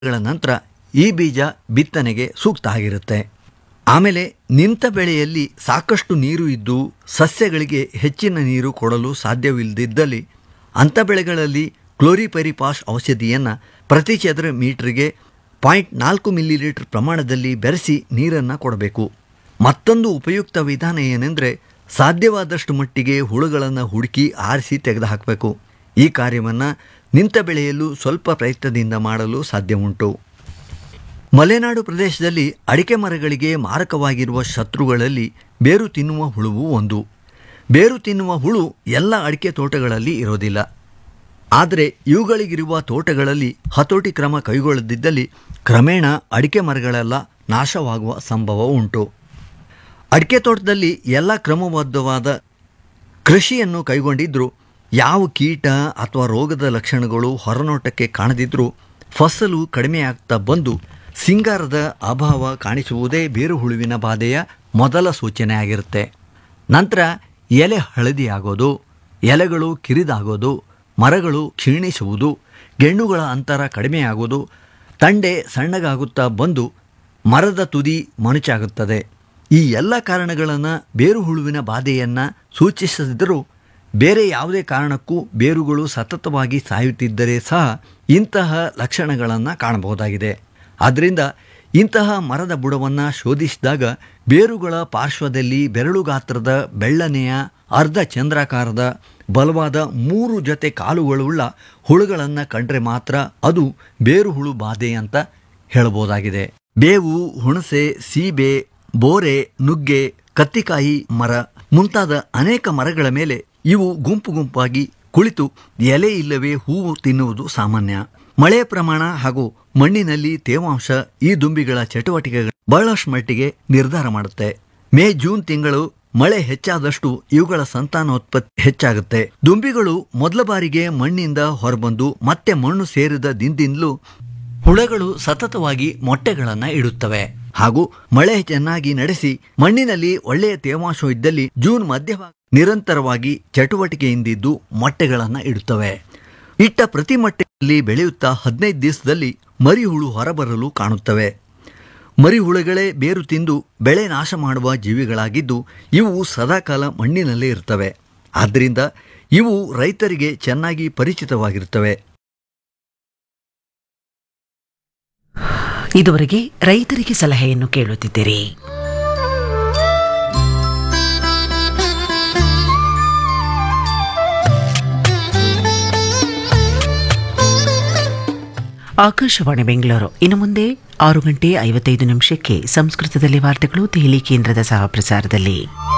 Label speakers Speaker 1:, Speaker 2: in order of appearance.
Speaker 1: ಗಳ ನಂತರ ಈ ಬೀಜ ಬಿತ್ತನೆಗೆ ಸೂಕ್ತ ಆಗಿರುತ್ತೆ ಆಮೇಲೆ ನಿಂತ ಬೆಳೆಯಲ್ಲಿ ಸಾಕಷ್ಟು ನೀರು ಇದ್ದು ಸಸ್ಯಗಳಿಗೆ ಹೆಚ್ಚಿನ ನೀರು ಕೊಡಲು ಸಾಧ್ಯವಿಲ್ಲದಿದ್ದಲ್ಲಿ ಅಂಥ ಬೆಳೆಗಳಲ್ಲಿ ಕ್ಲೋರಿಪೆರಿಪಾಸ್ ಔಷಧಿಯನ್ನು ಪ್ರತಿ ಚದರ ಮೀಟರ್ಗೆ ಪಾಯಿಂಟ್ ನಾಲ್ಕು ಮಿಲಿಲೀಟರ್ ಪ್ರಮಾಣದಲ್ಲಿ ಬೆರೆಸಿ ನೀರನ್ನು ಕೊಡಬೇಕು ಮತ್ತೊಂದು ಉಪಯುಕ್ತ ವಿಧಾನ ಏನೆಂದರೆ ಸಾಧ್ಯವಾದಷ್ಟು ಮಟ್ಟಿಗೆ ಹುಳುಗಳನ್ನು ಹುಡುಕಿ ಆರಿಸಿ ತೆಗೆದುಹಾಕಬೇಕು ಈ ಕಾರ್ಯವನ್ನು ನಿಂತ ಬೆಳೆಯಲು ಸ್ವಲ್ಪ ಪ್ರಯತ್ನದಿಂದ ಮಾಡಲು ಸಾಧ್ಯ ಉಂಟು ಮಲೆನಾಡು ಪ್ರದೇಶದಲ್ಲಿ ಅಡಿಕೆ ಮರಗಳಿಗೆ ಮಾರಕವಾಗಿರುವ ಶತ್ರುಗಳಲ್ಲಿ ಬೇರು ತಿನ್ನುವ ಹುಳುವು ಒಂದು ಬೇರು ತಿನ್ನುವ ಹುಳು ಎಲ್ಲ ಅಡಿಕೆ ತೋಟಗಳಲ್ಲಿ ಇರೋದಿಲ್ಲ ಆದರೆ ಇವುಗಳಿಗಿರುವ ತೋಟಗಳಲ್ಲಿ ಹತೋಟಿ ಕ್ರಮ ಕೈಗೊಳ್ಳದಿದ್ದಲ್ಲಿ ಕ್ರಮೇಣ ಅಡಿಕೆ ಮರಗಳೆಲ್ಲ ನಾಶವಾಗುವ ಸಂಭವ ಉಂಟು ಅಡಿಕೆ ತೋಟದಲ್ಲಿ ಎಲ್ಲ ಕ್ರಮಬದ್ಧವಾದ ಕೃಷಿಯನ್ನು ಕೈಗೊಂಡಿದ್ದರೂ ಯಾವ ಕೀಟ ಅಥವಾ ರೋಗದ ಲಕ್ಷಣಗಳು ಹೊರನೋಟಕ್ಕೆ ಕಾಣದಿದ್ದರೂ ಫಸಲು ಕಡಿಮೆಯಾಗ್ತಾ ಬಂದು ಸಿಂಗಾರದ ಅಭಾವ ಕಾಣಿಸುವುದೇ ಬೇರು ಹುಳುವಿನ ಬಾಧೆಯ ಮೊದಲ ಸೂಚನೆಯಾಗಿರುತ್ತೆ ನಂತರ ಎಲೆ ಹಳದಿಯಾಗೋದು ಎಲೆಗಳು ಕಿರಿದಾಗೋದು ಮರಗಳು ಕ್ಷೀಣಿಸುವುದು ಗೆಣ್ಣುಗಳ ಅಂತರ ಕಡಿಮೆಯಾಗೋದು ತಂಡೆ ಸಣ್ಣಗಾಗುತ್ತಾ ಬಂದು ಮರದ ತುದಿ ಮನುಚಾಗುತ್ತದೆ ಈ ಎಲ್ಲ ಕಾರಣಗಳನ್ನು ಬೇರು ಹುಳುವಿನ ಬಾಧೆಯನ್ನು ಸೂಚಿಸದಿದ್ದರೂ ಬೇರೆ ಯಾವುದೇ ಕಾರಣಕ್ಕೂ ಬೇರುಗಳು ಸತತವಾಗಿ ಸಾಯುತ್ತಿದ್ದರೆ ಸಹ ಇಂತಹ ಲಕ್ಷಣಗಳನ್ನು ಕಾಣಬಹುದಾಗಿದೆ ಆದ್ದರಿಂದ ಇಂತಹ ಮರದ ಬುಡವನ್ನು ಶೋಧಿಸಿದಾಗ ಬೇರುಗಳ ಪಾರ್ಶ್ವದಲ್ಲಿ ಬೆರಳು ಗಾತ್ರದ ಬೆಳ್ಳನೆಯ ಅರ್ಧ ಚಂದ್ರಾಕಾರದ ಬಲವಾದ ಮೂರು ಜೊತೆ ಕಾಲುಗಳುಳ್ಳ ಹುಳುಗಳನ್ನು ಕಂಡ್ರೆ ಮಾತ್ರ ಅದು ಬೇರು ಹುಳು ಬಾಧೆ ಅಂತ ಹೇಳಬಹುದಾಗಿದೆ ಬೇವು ಹುಣಸೆ ಸೀಬೆ ಬೋರೆ ನುಗ್ಗೆ ಕತ್ತಿಕಾಯಿ ಮರ ಮುಂತಾದ ಅನೇಕ ಮರಗಳ ಮೇಲೆ ಇವು ಗುಂಪು ಗುಂಪಾಗಿ ಕುಳಿತು ಎಲೆ ಇಲ್ಲವೇ ಹೂವು ತಿನ್ನುವುದು ಸಾಮಾನ್ಯ ಮಳೆ ಪ್ರಮಾಣ ಹಾಗೂ ಮಣ್ಣಿನಲ್ಲಿ ತೇವಾಂಶ ಈ ದುಂಬಿಗಳ ಚಟುವಟಿಕೆಗಳು ಬಹಳಷ್ಟು ಮಟ್ಟಿಗೆ ನಿರ್ಧಾರ ಮಾಡುತ್ತೆ ಮೇ ಜೂನ್ ತಿಂಗಳು ಮಳೆ ಹೆಚ್ಚಾದಷ್ಟು ಇವುಗಳ ಸಂತಾನೋತ್ಪತ್ತಿ ಹೆಚ್ಚಾಗುತ್ತೆ ದುಂಬಿಗಳು ಮೊದಲ ಬಾರಿಗೆ ಮಣ್ಣಿಂದ ಹೊರಬಂದು ಮತ್ತೆ ಮಣ್ಣು ಸೇರಿದ ದಿನದಿಂದಲೂ ಹುಳಗಳು ಸತತವಾಗಿ ಮೊಟ್ಟೆಗಳನ್ನು ಇಡುತ್ತವೆ ಹಾಗೂ ಮಳೆ ಚೆನ್ನಾಗಿ ನಡೆಸಿ ಮಣ್ಣಿನಲ್ಲಿ ಒಳ್ಳೆಯ ತೇವಾಂಶ ಇದ್ದಲ್ಲಿ ಜೂನ್ ಮಧ್ಯಭಾಗ ನಿರಂತರವಾಗಿ ಚಟುವಟಿಕೆಯಿಂದಿದ್ದು ಮೊಟ್ಟೆಗಳನ್ನು ಇಡುತ್ತವೆ ಇಟ್ಟ ಪ್ರತಿ ಮೊಟ್ಟೆಯಲ್ಲಿ ಬೆಳೆಯುತ್ತಾ ಹದಿನೈದು ದಿವಸದಲ್ಲಿ ಮರಿಹುಳು ಹೊರಬರಲು ಕಾಣುತ್ತವೆ ಮರಿಹುಳುಗಳೇ ಬೇರು ತಿಂದು ಬೆಳೆ ನಾಶ ಮಾಡುವ ಜೀವಿಗಳಾಗಿದ್ದು ಇವು ಸದಾಕಾಲ ಮಣ್ಣಿನಲ್ಲೇ ಇರ್ತವೆ ಆದ್ದರಿಂದ ಇವು ರೈತರಿಗೆ ಚೆನ್ನಾಗಿ ಪರಿಚಿತವಾಗಿರುತ್ತವೆ
Speaker 2: ಇದುವರೆಗೆ ರೈತರಿಗೆ ಸಲಹೆಯನ್ನು ಕೇಳುತ್ತಿದ್ದೀರಿ ಆಕಾಶವಾಣಿ ಬೆಂಗಳೂರು ಇನ್ನು ಮುಂದೆ ಆರು ಗಂಟೆ ಐವತ್ತೈದು ನಿಮಿಷಕ್ಕೆ ಸಂಸ್ಕೃತದಲ್ಲಿ ವಾರ್ತೆಗಳು ದೆಹಲಿ ಕೇಂದ್ರದ ಸಹ ಪ್ರಸಾರದಲ್ಲಿ